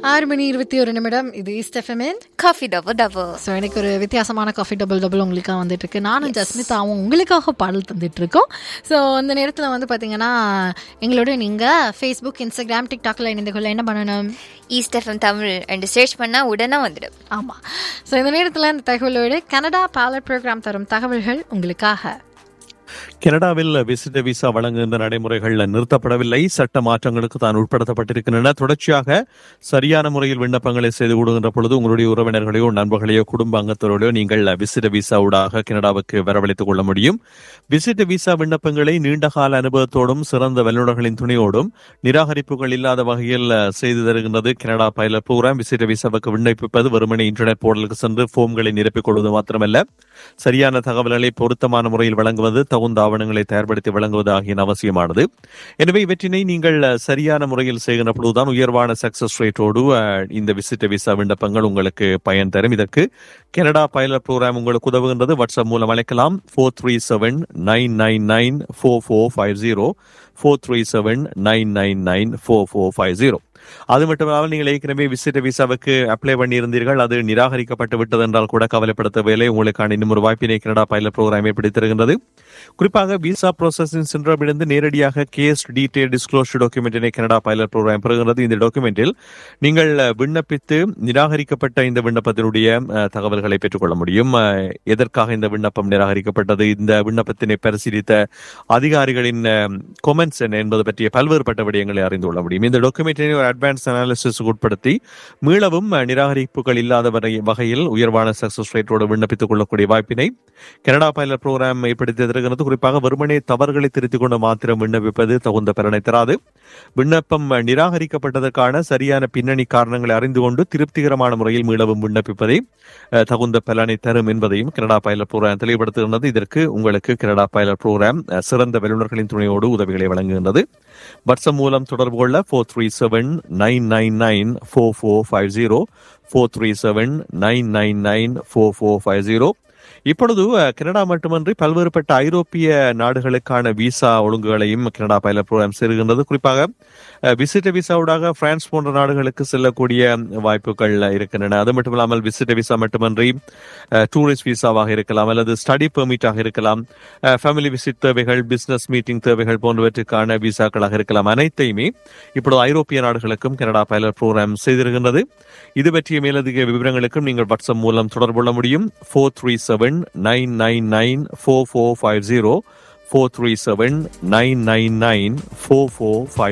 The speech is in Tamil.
ஆறு மணி இருபத்தி ஒரு நிமிடம் இது ஈஸ்ட் எஃப்எம்என் காஃபி டபுள் டபுள் ஸோ எனக்கு ஒரு வித்தியாசமான காஃபி டபுள் டபுள் உங்களுக்காக வந்துட்டு இருக்கு நானும் ஜஸ்மிதாவும் உங்களுக்காக பாடல் தந்துட்டு இருக்கோம் ஸோ அந்த நேரத்தில் வந்து பார்த்தீங்கன்னா எங்களோட நீங்கள் ஃபேஸ்புக் இன்ஸ்டாகிராம் டிக்டாக்ல இணைந்து கொள்ள என்ன பண்ணணும் ஈஸ்ட் எஃப்எம் தமிழ் ரெண்டு சர்ச் பண்ணா உடனே வந்துடும் ஆமாம் ஸோ இந்த நேரத்தில் இந்த தகவலோடு கனடா பாலர் ப்ரோக்ராம் தரும் தகவல்கள் உங்களுக்காக கனடாவில் விசிட்ட விசா வழங்குகின்ற நடைமுறைகள் நிறுத்தப்படவில்லை சட்ட மாற்றங்களுக்கு தான் உட்படுத்தப்பட்டிருக்கின்றன தொடர்ச்சியாக சரியான முறையில் விண்ணப்பங்களை செய்து கொடுக்கின்ற பொழுது உங்களுடைய உறவினர்களையோ நண்பர்களையோ குடும்ப அங்கத்தவர்களையோ நீங்கள் விசிட்ட விசா ஊடாக கனடாவுக்கு வரவழைத்துக் கொள்ள முடியும் விசிட்ட விசா விண்ணப்பங்களை நீண்டகால அனுபவத்தோடும் சிறந்த வல்லுநர்களின் துணையோடும் நிராகரிப்புகள் இல்லாத வகையில் செய்து தருகின்றது கனடா பைலட் ப்ரோக்ராம் விசிட்ட விசாவுக்கு விண்ணப்பிப்பது வெறுமனே இன்டர்நெட் போர்டலுக்கு சென்று ஃபோம்களை நிரப்பிக் கொள்வது மாத்திரமல்ல சரியான தகவல்களை பொருத்தமான முறையில் வழங்குவது தகுந்த ஆவணங்களை தயார்படுத்தி வழங்குவது ஆகிய அவசியமானது எனவே இவற்றினை நீங்கள் சரியான முறையில் செய்கின்ற பொழுதுதான் உயர்வான சக்சஸ் ரேட்டோடு இந்த விசிட்ட விசா விண்ணப்பங்கள் உங்களுக்கு பயன் தரும் இதற்கு கனடா பைலட் ப்ரோக்ராம் உங்களுக்கு உதவுகின்றது வாட்ஸ்அப் மூலம் அழைக்கலாம் four three seven nine nine nine four four five zero four three seven nine nine nine four four five zero அது மட்டுமல்லாமல் நீங்கள் ஏற்கனவே விசிட்ட விசாவுக்கு அப்ளை பண்ணியிருந்தீர்கள் அது நிராகரிக்கப்பட்டு விட்டது என்றால் கூட கவலைப்பட தேவையில்லை உங்களுக்கான இன்னும் ஒரு வாய்ப்பினை கனடா பைலட் ப்ரோக்ராம் ஏற்படுத்தியிருக்கின்றது குறிப்பாக விசா ப்ராசஸிங் சென்றமிருந்து நேரடியாக கேஸ் டீடைல் டிஸ்க்ளோஷர் டாக்குமெண்டினை கனடா பைலட் ப்ரோக்ராம் பெறுகிறது இந்த டாக்குமெண்டில் நீங்கள் விண்ணப்பித்து நிராகரிக்கப்பட்ட இந்த விண்ணப்பத்தினுடைய தகவல்களை பெற்றுக்கொள்ள முடியும் எதற்காக இந்த விண்ணப்பம் நிராகரிக்கப்பட்டது இந்த விண்ணப்பத்தினை பரிசீலித்த அதிகாரிகளின் கொமெண்ட்ஸ் என்ன என்பது பற்றிய பல்வேறுபட்ட விடயங்களை அறிந்து கொள்ள முடியும் இந்த டாக்குமெண்டினை ஒரு அட்வான்ஸ் அனாலிசிஸ் உட்படுத்தி மீளவும் நிராகரிப்புகள் இல்லாத வகையில் உயர்வான சக்சஸ் ரேட்டோடு விண்ணப்பித்துக் கொள்ளக்கூடிய வாய்ப்பினை கனடா பைலட் ப்ரோக்ராம் ஏற்படுத்தி தருகிறது குறிப்பாக வெறுமனே தவறுகளை திருத்திக் கொண்டு மாத்திரம் விண்ணப்பிப்பது தகுந்த பலனை தராது விண்ணப்பம் நிராகரிக்கப்பட்டதற்கான சரியான பின்னணி காரணங்களை அறிந்து கொண்டு திருப்திகரமான முறையில் மீளவும் விண்ணப்பிப்பதை தகுந்த பலனை தரும் என்பதையும் கனடா பைலட் ப்ரோக்ராம் தெளிவுபடுத்துகின்றது இதற்கு உங்களுக்கு கனடா பைலட் ப்ரோக்ராம் சிறந்த வல்லுநர்களின் துணையோடு உதவிகளை வழங்குகின்றது வாட்ஸ்அப் மூலம் தொடர்பு கொள்ள four three seven nine nine nine four four five zero four three seven nine nine nine four four five zero இப்பொழுது கனடா மட்டுமன்றி பல்வேறுபட்ட ஐரோப்பிய நாடுகளுக்கான விசா ஒழுங்குகளையும் கனடா பைலட் ப்ரோக்ராம் சேருகின்றது குறிப்பாக விசிட்ட விசாவுடாக பிரான்ஸ் போன்ற நாடுகளுக்கு செல்லக்கூடிய வாய்ப்புகள் இருக்கின்றன அது மட்டும் இல்லாமல் விசிட்ட விசா மட்டுமன்றி டூரிஸ்ட் விசாவாக இருக்கலாம் அல்லது ஸ்டடி பெர்மிட்டாக இருக்கலாம் ஃபேமிலி விசிட் தேவைகள் பிசினஸ் மீட்டிங் தேவைகள் போன்றவற்றுக்கான விசாக்களாக இருக்கலாம் அனைத்தையுமே இப்பொழுது ஐரோப்பிய நாடுகளுக்கும் கனடா பைலட் ப்ரோக்ராம் செய்திருக்கின்றது இது பற்றிய மேலதிக விவரங்களுக்கும் நீங்கள் வாட்ஸ்அப் மூலம் தொடர்பு கொள்ள முடியும் four three seven nine nine nine four four five zero four three seven nine nine nine four four five